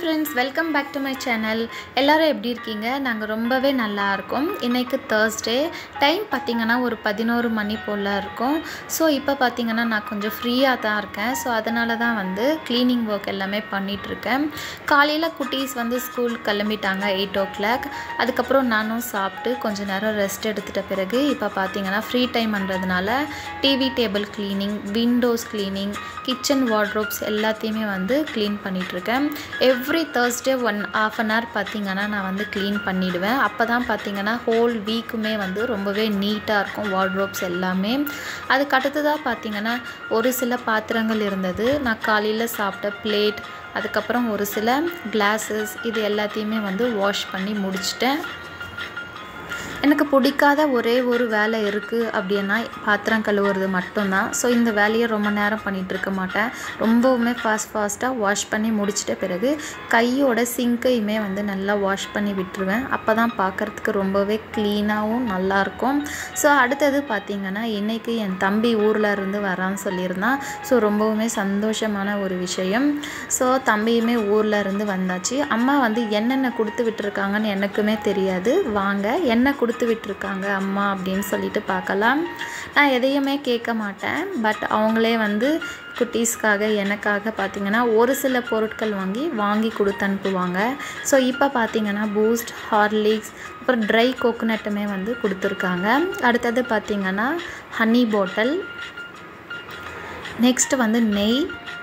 friends welcome back to my channel எல்லாரும் எப்படி இருக்கீங்க நாங்கள் ரொம்பவே நல்லா இருக்கோம் இன்றைக்கு தேர்ஸ்டே டைம் பார்த்திங்கன்னா ஒரு பதினோரு மணி போல் இருக்கும் ஸோ இப்போ பார்த்திங்கன்னா நான் கொஞ்சம் ஃப்ரீயாக தான் இருக்கேன் ஸோ அதனால தான் வந்து க்ளீனிங் ஒர்க் எல்லாமே பண்ணிகிட்ருக்கேன் காலையில் குட்டீஸ் வந்து ஸ்கூல் கிளம்பிட்டாங்க எயிட் ஓ கிளாக் அதுக்கப்புறம் நானும் சாப்பிட்டு கொஞ்சம் நேரம் ரெஸ்ட் எடுத்துட்ட பிறகு இப்போ பார்த்திங்கன்னா ஃப்ரீ டைம்ன்றதுனால TV table cleaning windows cleaning kitchen wardrobes எல்லாத்தையுமே வந்து க்ளீன் பண்ணிகிட்ருக்கேன் every Thursday one half an hour பார்த்திங்கன்னா நான் வந்து க்ளீன் பண்ணிவிடுவேன் அப்போ தான் பார்த்திங்கன்னா ஹோல் வீக்குமே வந்து ரொம்பவே நீட்டாக இருக்கும் வார்ட்ரோப்ஸ் எல்லாமே அதுக்கு அடுத்ததாக பார்த்திங்கன்னா ஒரு சில பாத்திரங்கள் இருந்தது நான் காலையில் சாப்பிட்ட பிளேட் அதுக்கப்புறம் ஒரு சில கிளாஸஸ் இது எல்லாத்தையுமே வந்து வாஷ் பண்ணி முடிச்சிட்டேன் எனக்கு பிடிக்காத ஒரே ஒரு வேலை இருக்குது அப்படின்னா பாத்திரம் கழுவுறது மட்டும்தான் ஸோ இந்த வேலையை ரொம்ப நேரம் பண்ணிகிட்டு இருக்க மாட்டேன் ரொம்பவுமே ஃபாஸ்ட் ஃபாஸ்ட்டாக வாஷ் பண்ணி முடிச்சிட்ட பிறகு கையோட சிங்கையுமே வந்து நல்லா வாஷ் பண்ணி விட்டுருவேன் அப்போ தான் பார்க்குறதுக்கு ரொம்பவே க்ளீனாகவும் நல்லாயிருக்கும் ஸோ அடுத்தது பார்த்திங்கன்னா இன்றைக்கி என் தம்பி ஊரில் இருந்து வரான்னு சொல்லியிருந்தான் ஸோ ரொம்பவுமே சந்தோஷமான ஒரு விஷயம் ஸோ தம்பியுமே ஊரில் இருந்து வந்தாச்சு அம்மா வந்து என்னென்ன கொடுத்து விட்டுருக்காங்கன்னு எனக்குமே தெரியாது வாங்க என்ன கொடுத்து விட்டுருக்காங்க அம்மா அப்படின்னு சொல்லிட்டு பார்க்கலாம் நான் எதையுமே கேட்க மாட்டேன் பட் அவங்களே வந்து குட்டீஸ்க்காக எனக்காக பார்த்திங்கன்னா ஒரு சில பொருட்கள் வாங்கி வாங்கி கொடுத்து அனுப்புவாங்க ஸோ இப்போ பார்த்திங்கன்னா பூஸ்ட் ஹார்லிக்ஸ் அப்புறம் ட்ரை கோகோனட்டுமே வந்து கொடுத்துருக்காங்க அடுத்தது பார்த்திங்கன்னா ஹனி பாட்டில் நெக்ஸ்ட் வந்து நெய்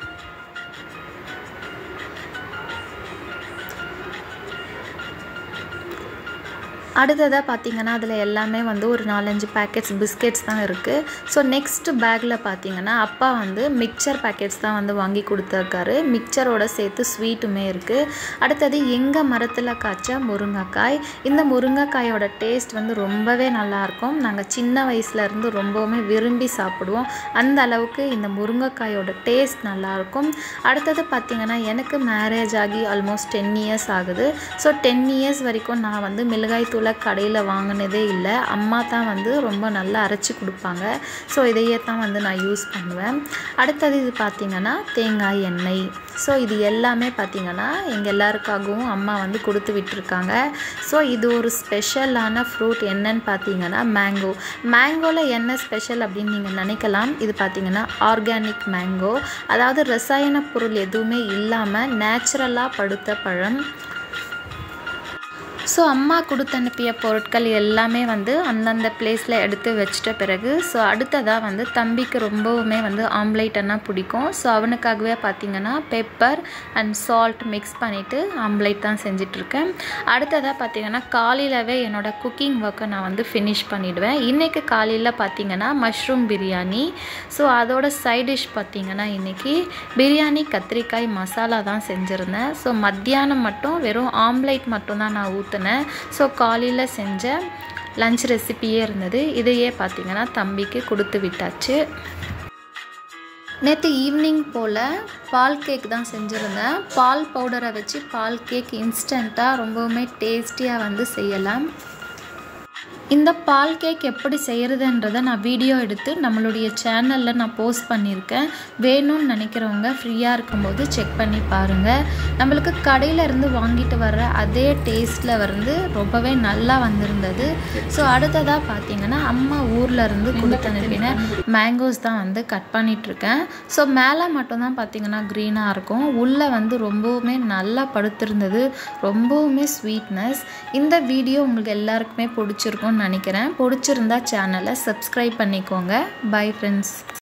அடுத்ததாக பார்த்தீங்கன்னா அதில் எல்லாமே வந்து ஒரு நாலஞ்சு பேக்கெட்ஸ் பிஸ்கெட்ஸ் தான் இருக்குது ஸோ நெக்ஸ்ட் பேக்கில் பார்த்தீங்கன்னா அப்பா வந்து மிக்சர் பேக்கெட்ஸ் தான் வந்து வாங்கி கொடுத்துருக்காரு மிக்சரோட சேர்த்து ஸ்வீட்டுமே இருக்குது அடுத்தது எங்கள் மரத்தில் காய்ச்ச முருங்கைக்காய் இந்த முருங்கைக்காயோட டேஸ்ட் வந்து ரொம்பவே நல்லாயிருக்கும் நாங்கள் சின்ன வயசுலேருந்து ரொம்பவுமே விரும்பி சாப்பிடுவோம் அந்த அளவுக்கு இந்த முருங்கைக்காயோட டேஸ்ட் நல்லாயிருக்கும் அடுத்தது பார்த்திங்கன்னா எனக்கு மேரேஜ் ஆகி ஆல்மோஸ்ட் டென் இயர்ஸ் ஆகுது ஸோ டென் இயர்ஸ் வரைக்கும் நான் வந்து மிளகாய் தூள் கடையில் வாங்கினதே இல்லை அம்மா தான் வந்து ரொம்ப நல்லா அரைச்சி கொடுப்பாங்க ஸோ இதையே தான் வந்து நான் யூஸ் பண்ணுவேன் அடுத்தது இது பார்த்திங்கன்னா தேங்காய் எண்ணெய் ஸோ இது எல்லாமே பார்த்திங்கன்னா எங்கள் எல்லாருக்காகவும் அம்மா வந்து கொடுத்து விட்டுருக்காங்க ஸோ இது ஒரு ஸ்பெஷலான ஃப்ரூட் என்னன்னு பார்த்தீங்கன்னா மேங்கோ மேங்கோவில் என்ன ஸ்பெஷல் அப்படின்னு நீங்கள் நினைக்கலாம் இது பார்த்திங்கன்னா ஆர்கானிக் மேங்கோ அதாவது ரசாயன பொருள் எதுவுமே இல்லாமல் நேச்சுரலாக படுத்த பழம் ஸோ அம்மா கொடுத்து அனுப்பிய பொருட்கள் எல்லாமே வந்து அந்தந்த பிளேஸில் எடுத்து வச்சிட்ட பிறகு ஸோ அடுத்ததாக வந்து தம்பிக்கு ரொம்பவுமே வந்து ஆம்லேட்னா பிடிக்கும் ஸோ அவனுக்காகவே பார்த்திங்கன்னா பெப்பர் அண்ட் சால்ட் மிக்ஸ் பண்ணிவிட்டு ஆம்லேட் தான் செஞ்சிட்ருக்கேன் அடுத்ததாக பார்த்திங்கன்னா காலையிலவே என்னோடய குக்கிங் ஒர்க்கை நான் வந்து ஃபினிஷ் பண்ணிவிடுவேன் இன்றைக்கி காலையில் பார்த்திங்கன்னா மஷ்ரூம் பிரியாணி ஸோ அதோட சைட் டிஷ் பார்த்திங்கன்னா இன்றைக்கி பிரியாணி கத்திரிக்காய் மசாலா தான் செஞ்சுருந்தேன் ஸோ மத்தியானம் மட்டும் வெறும் ஆம்லேட் மட்டும் தான் நான் ஊற்றினேன் ஸோ காலையில் செஞ்ச லஞ்ச் ரெசிப்பியே இருந்தது இதையே பார்த்திங்கன்னா தம்பிக்கு கொடுத்து விட்டாச்சு நேற்று ஈவினிங் போல் பால் கேக் தான் செஞ்சுருந்தேன் பால் பவுடரை வச்சு பால் கேக் இன்ஸ்டண்ட்டாக ரொம்பவுமே டேஸ்டியாக வந்து செய்யலாம் இந்த பால் கேக் எப்படி செய்கிறதுன்றதை நான் வீடியோ எடுத்து நம்மளுடைய சேனலில் நான் போஸ்ட் பண்ணியிருக்கேன் வேணும்னு நினைக்கிறவங்க ஃப்ரீயாக இருக்கும்போது செக் பண்ணி பாருங்கள் நம்மளுக்கு கடையில் இருந்து வாங்கிட்டு வர்ற அதே டேஸ்ட்டில் வந்து ரொம்பவே நல்லா வந்திருந்தது ஸோ அடுத்ததாக பார்த்தீங்கன்னா அம்மா ஊரில் இருந்து கொடுத்து அனுப்பின மேங்கோஸ் தான் வந்து கட் பண்ணிகிட்ருக்கேன் ஸோ மேலே மட்டும்தான் பார்த்தீங்கன்னா க்ரீனாக இருக்கும் உள்ளே வந்து ரொம்பவுமே நல்லா படுத்திருந்தது ரொம்பவுமே ஸ்வீட்னஸ் இந்த வீடியோ உங்களுக்கு எல்லாருக்குமே பிடிச்சிருக்கும் நினைக்கிறேன் பிடிச்சிருந்தா சேனலை சப்ஸ்கிரைப் பண்ணிக்கோங்க பை ஃப்ரெண்ட்ஸ்